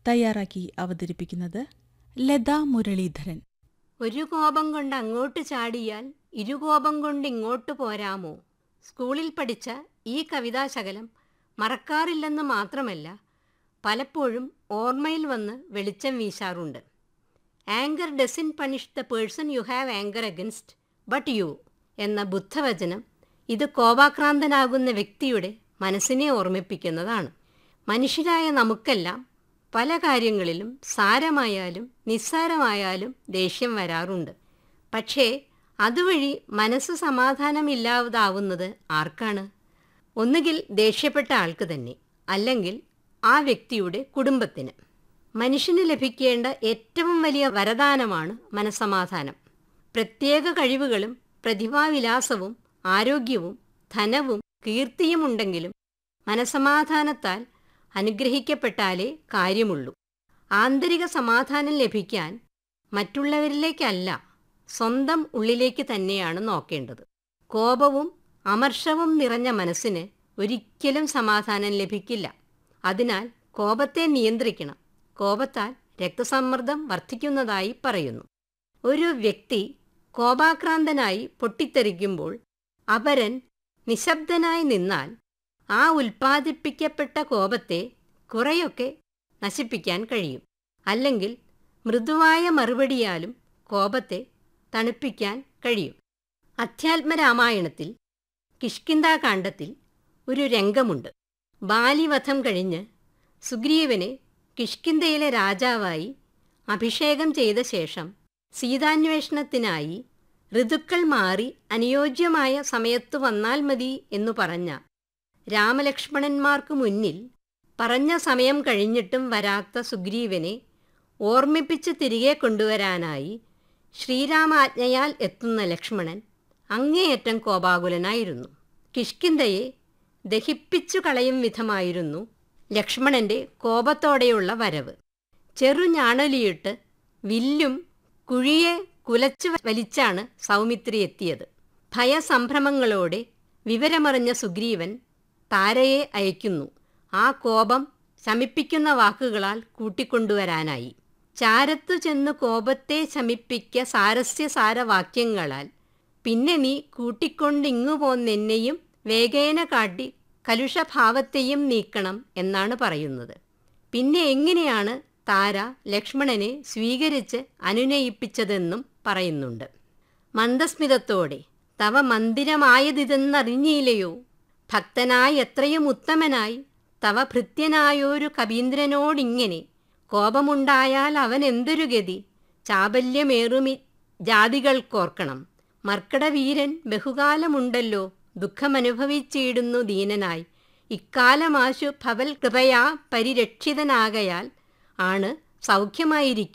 തയ്യാറാക്കി അവതരിപ്പിക്കുന്നത് ലത മുരളീധരൻ ഒരു കോപം കൊണ്ട് അങ്ങോട്ട് ചാടിയാൽ ഇരുകോപം കൊണ്ട് ഇങ്ങോട്ട് പോരാമോ സ്കൂളിൽ പഠിച്ച ഈ കവിതാശകലം മറക്കാറില്ലെന്ന് മാത്രമല്ല പലപ്പോഴും ഓർമ്മയിൽ വന്ന് വെളിച്ചം വീശാറുണ്ട് anger doesn't punish the person you have anger against but you എന്ന ബുദ്ധവചനം ഇത് കോപാക്രാന്തനാകുന്ന വ്യക്തിയുടെ മനസ്സിനെ ഓർമ്മിപ്പിക്കുന്നതാണ് മനുഷ്യരായ നമുക്കെല്ലാം പല കാര്യങ്ങളിലും സാരമായാലും നിസ്സാരമായാലും ദേഷ്യം വരാറുണ്ട് പക്ഷേ അതുവഴി മനസ്സ് സമാധാനമില്ലാതാവുന്നത് ആർക്കാണ് ഒന്നുകിൽ ദേഷ്യപ്പെട്ട ആൾക്ക് തന്നെ അല്ലെങ്കിൽ ആ വ്യക്തിയുടെ കുടുംബത്തിന് മനുഷ്യന് ലഭിക്കേണ്ട ഏറ്റവും വലിയ വരദാനമാണ് മനസ്സമാധാനം പ്രത്യേക കഴിവുകളും പ്രതിഭാവിലാസവും ആരോഗ്യവും ധനവും കീർത്തിയും ഉണ്ടെങ്കിലും മനസമാധാനത്താൽ അനുഗ്രഹിക്കപ്പെട്ടാലേ കാര്യമുള്ളൂ ആന്തരിക സമാധാനം ലഭിക്കാൻ മറ്റുള്ളവരിലേക്കല്ല സ്വന്തം ഉള്ളിലേക്ക് തന്നെയാണ് നോക്കേണ്ടത് കോപവും അമർഷവും നിറഞ്ഞ മനസ്സിന് ഒരിക്കലും സമാധാനം ലഭിക്കില്ല അതിനാൽ കോപത്തെ നിയന്ത്രിക്കണം കോപത്താൽ രക്തസമ്മർദ്ദം വർദ്ധിക്കുന്നതായി പറയുന്നു ഒരു വ്യക്തി കോപാക്രാന്തനായി പൊട്ടിത്തെറിക്കുമ്പോൾ അപരൻ നിശബ്ദനായി നിന്നാൽ ആ ഉൽപ്പാദിപ്പിക്കപ്പെട്ട കോപത്തെ കുറെയൊക്കെ നശിപ്പിക്കാൻ കഴിയും അല്ലെങ്കിൽ മൃദുവായ മറുപടിയാലും കോപത്തെ തണുപ്പിക്കാൻ കഴിയും അധ്യാത്മരാമായണത്തിൽ കിഷ്കിന്താകാന്ഡത്തിൽ ഒരു രംഗമുണ്ട് ബാലിവധം കഴിഞ്ഞ് സുഗ്രീവനെ കിഷ്കിന്തയിലെ രാജാവായി അഭിഷേകം ചെയ്ത ശേഷം സീതാന്വേഷണത്തിനായി ഋതുക്കൾ മാറി അനുയോജ്യമായ സമയത്തു വന്നാൽ മതി എന്നു പറഞ്ഞ രാമലക്ഷ്മണന്മാർക്കു മുന്നിൽ പറഞ്ഞ സമയം കഴിഞ്ഞിട്ടും വരാത്ത സുഗ്രീവനെ ഓർമ്മിപ്പിച്ച് തിരികെ കൊണ്ടുവരാനായി ശ്രീരാമാജ്ഞയാൽ എത്തുന്ന ലക്ഷ്മണൻ അങ്ങേയറ്റം കോപാകുലനായിരുന്നു കിഷ്കിന്തയെ ദഹിപ്പിച്ചു കളയും വിധമായിരുന്നു ലക്ഷ്മണന്റെ കോപത്തോടെയുള്ള വരവ് ചെറുഞാണലിയിട്ട് വില്ലും കുഴിയെ കുലച്ചു വലിച്ചാണ് സൗമിത്രി എത്തിയത് ഭയസംഭ്രമങ്ങളോടെ വിവരമറിഞ്ഞ സുഗ്രീവൻ താരയെ അയക്കുന്നു ആ കോപം ശമിപ്പിക്കുന്ന വാക്കുകളാൽ കൂട്ടിക്കൊണ്ടുവരാനായി ചാരത്തു ചെന്ന് കോപത്തെ ശമിപ്പിക്ക സാരസ്യ സാരവാക്യങ്ങളാൽ പിന്നെ നീ കൂട്ടിക്കൊണ്ടിങ്ങു പോന്നെന്നെയും വേഗേന കാട്ടി കലുഷഭാവത്തെയും നീക്കണം എന്നാണ് പറയുന്നത് പിന്നെ എങ്ങനെയാണ് താര ലക്ഷ്മണനെ സ്വീകരിച്ച് അനുനയിപ്പിച്ചതെന്നും പറയുന്നുണ്ട് മന്ദസ്മിതത്തോടെ തവ മന്ദിരമായതിതെന്നറിഞ്ഞില്ലയോ ഭക്തനായി എത്രയും ഉത്തമനായി തവ ഭൃത്യനായൊരു കവീന്ദ്രനോടിങ്ങനെ കോപമുണ്ടായാൽ അവൻ എന്തൊരു ഗതി ചാബല്യമേറുമി ജാതികൾക്കോർക്കണം മർക്കടവീരൻ ബഹുകാലമുണ്ടല്ലോ ദുഃഖമനുഭവിച്ചിടുന്നു ദീനനായി ഇക്കാലമാശു ഭവൽ കൃപയാ പരിരക്ഷിതനാകയാൽ ആണ് സൗഖ്യമായിരിക്കും